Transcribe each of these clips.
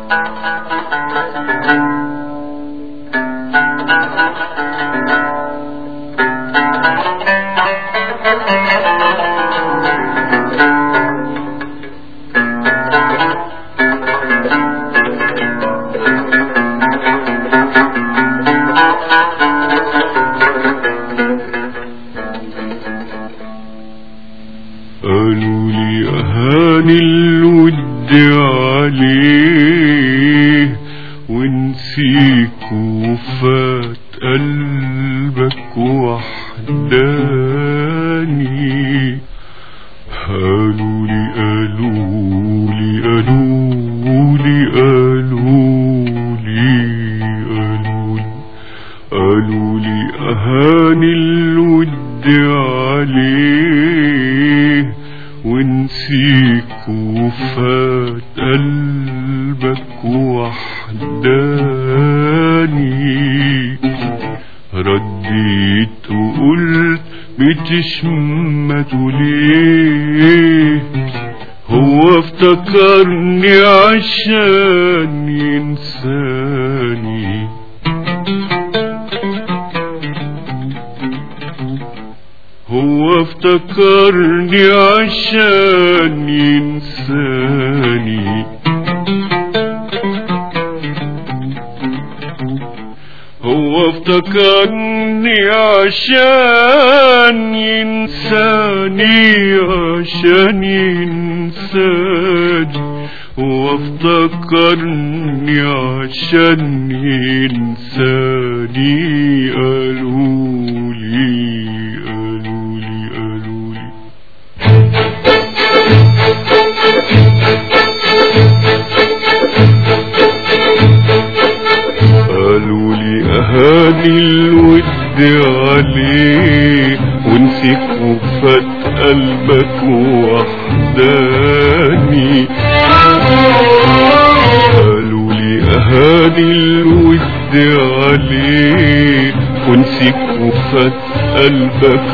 قالوا لي أهاني الود عليه ونسيك وفات قلبك وحداني قالوا لي قالوا لي قالوا لي قالوا لي قالوا لي قالوا لي أهاني الود عليه ونسيك وفات قلبك وحداني رديت وقلت بتشمت ليه هو افتكرني عشان ينساني هو افتكرني عشان ينساني هو افتكرني عشان ينساني عشان ينساني هو افتكرني عشان ينساني قالوا لي قالوا لي قالوا لي قالوا لي أهاني الود عليه ونسيك وفات قلبك وحداني قالوا لي أهاني الود عليه ونسيك وفات قلبك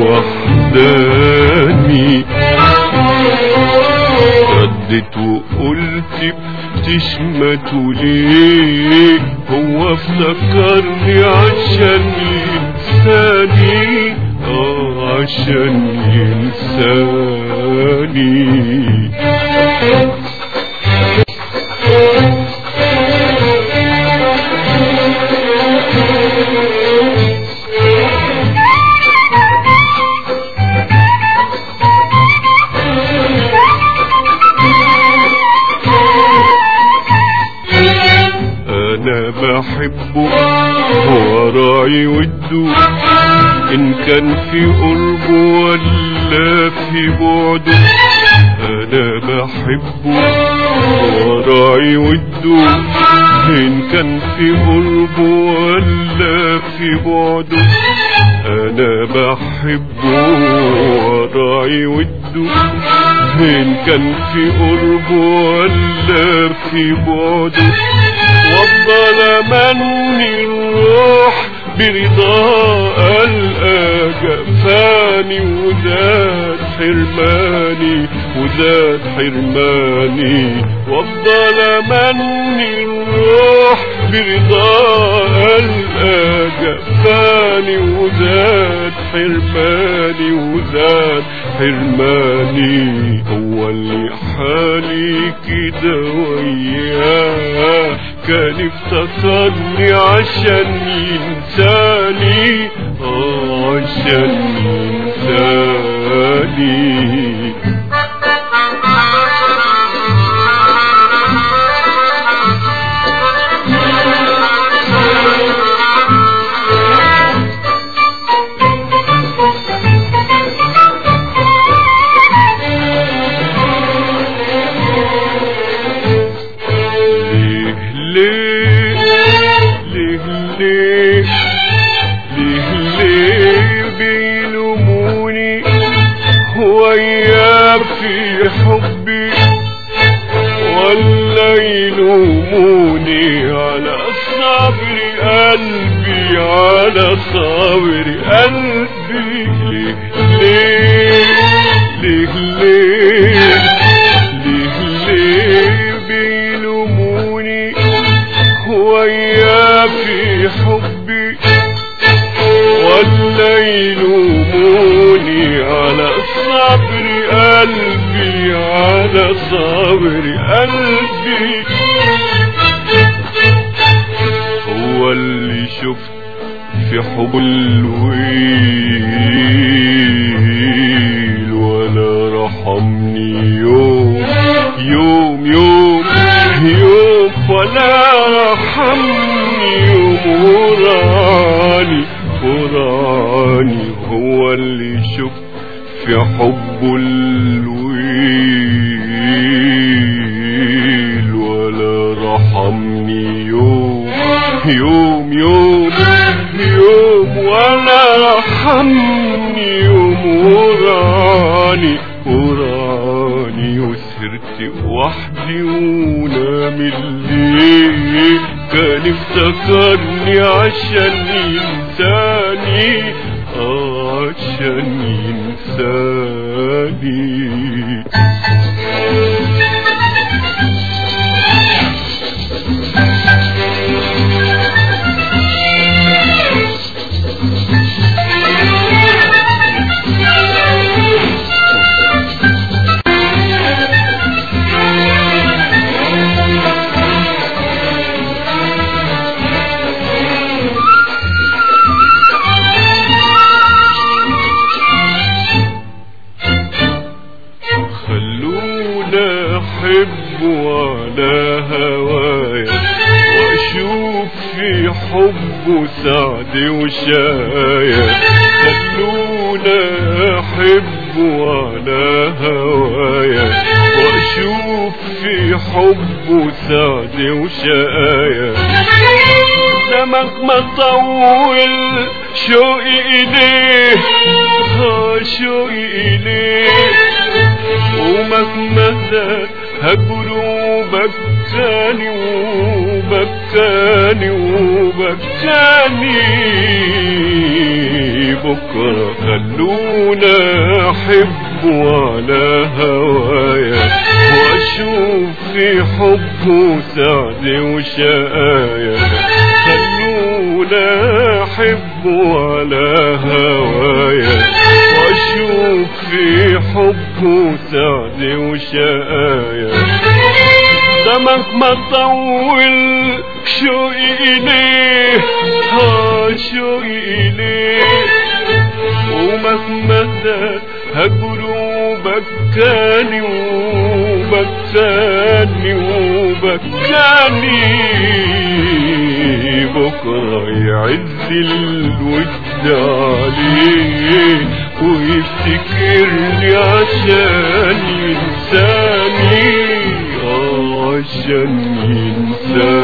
وحداني ردت وقلت بتشمت ليه هو افتكرني عشان ينساني اه عشان ينساني انا بحبه هو راعي وده ان كان في قربه ولا في بعده انا بحبه هو راعي وده ان كان في قربه ولا في بعده انا بحبه هو راعي وده إن كان في قربه ولا في بعده وافضل مني الروح برضا ألقى جفاني وزاد حرماني وزاد حرماني وافضل مني الروح برضا ألقى جفاني وزاد حرماني وزاد حرماني هو اللي حالي كده وياه كان افتكرني عشان ينساني اه عشان ينساني ليه ليه ليه ليه ليه ليه بيلوموني وياه في حبي ولا يلوموني على صبر قلبي على صبر قلبي ليه ليه ليه ليه ليه ليه بيلوموني قلبي على صبر قلبي هو اللي شفت في حب الويل ولا رحمني يوم يوم يوم يوم ولا رحمني يوم وراني وراني هو اللي شفت في حب الويل ولا رحمني يوم يوم يوم يوم ولا رحمني يوم وراني وراني وسهرت وحدي ونام الليل كان افتكرني عشان ينساني عشان ينساني خلونا احب على هوايا واشوف في حبه سعد وشايا خلونا احب على هوايا واشوف في حبه سعد وشايا دمك ما طول شوقي اليه ها شوقي اليه ومهما زاد هجره بكاني وبكاني وبكاني بكرة خلونا أحب على هوايا وأشوف في حبه سعد وشقايا خلونا أحب على هوايا واشوف في حبه سعد وشقايا دمك ما طول شوقي إليه ها شوقي إليه ومهما زاد هجره بكاني وبكاني وبكاني بكرة يعز الود عليه ويفتكرني عشان ينساني عشان ينساني